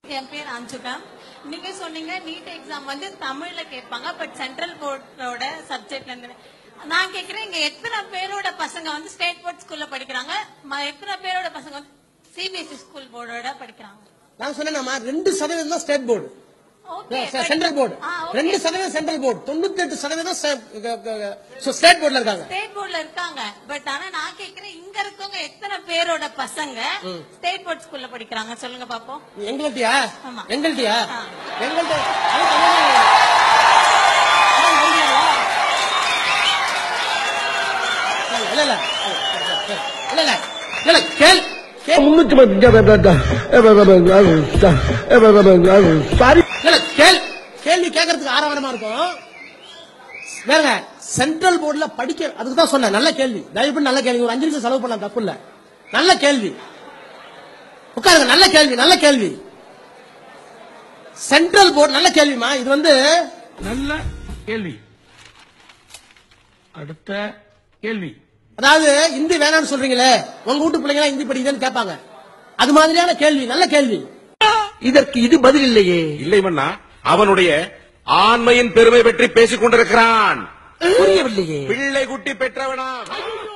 என் பேர் அஞ்சுகா நீங்க சொன்னீங்க நீட் எக்ஸாம் வந்து தமிழ்ல கேட்பாங்க பட் சென்ட்ரல் போர்டோட சப்ஜெக்ட்ல இருந்து நான் கேக்குறேன் இங்க எத்தனை பேரோட பசங்க வந்து ஸ்டேட் போர்ட் ஸ்கூல்ல படிக்கிறாங்க ம- எத்தனை பேரோட பசங்க வந்து சிபிஎஸ்இ ஸ்கூல் போர்டோட படிக்கிறாங்க நான் சொன்னேன்மா ரெண்டு சதவீதம் தான் state board okay central board ரெண்டு சதவீதம் சென்ட்ரல் போர்டு தொண்ணூத்தி எட்டு சதவீதம் ஸ்டேட் போர்டுல இருக்காங்க ஸ்டேட் போர்ட்ல இருக்காங்க பட் ஆனா நான் கேக்குறேன் இங்க இருக்கவங்க எத்தனை பேரோட பசங்க ஸ்டேட் போர்ட் ஸ்கூல்ல படிக்கிறாங்க சொல்லுங்க பாப்போம் எங்கள்கிட்டயா ஆமா. எங்கள்கிட்டயா ஆ. எங்கள்கிட்ட அது தமிழ்நாடு. ஆ, எங்கள்கிட்டயா? இல்ல இல்ல இல்ல இல்ல இல்ல கேள் கேள் சாரி இல்ல கேள் கேள்வி கேட்கறதுக்கு ஆரவாரமா இருக்கும் வேறங்க சென்ட்ரல் போர்டுல படிக்க அதுக்கு தான் சொன்னேன் நல்ல கேள்வி தயவு பண்ணி நல்ல கேள்வி ஒரு அஞ்சு நிமிஷம் செலவு பண்ணலாம் தப்பு இல்ல நல்ல கேள்வி உட்காருங்க நல்ல கேள்வி நல்ல கேள்வி சென்ட்ரல் போர்டு நல்ல கேள்விமா இது வந்து நல்ல கேள்வி அடுத்த கேள்வி அதாவது இந்தி வேணாம்னு சொல்றீங்களே உங்க வீட்டு பிள்ளைங்க இந்தி படிக்குதுன்னு கேட்பாங்க அது மாதிரியான கேள்வி நல்ல கேள்வி இதற்கு இது பதில் இல்லையே இல்லை மன்னா அவனுடைய ஆண்மையின் பெருமை பற்றி பேசிக் கொண்டிருக்கிறான் புரியவில்லையே பிள்ளை குட்டி பெற்றவனா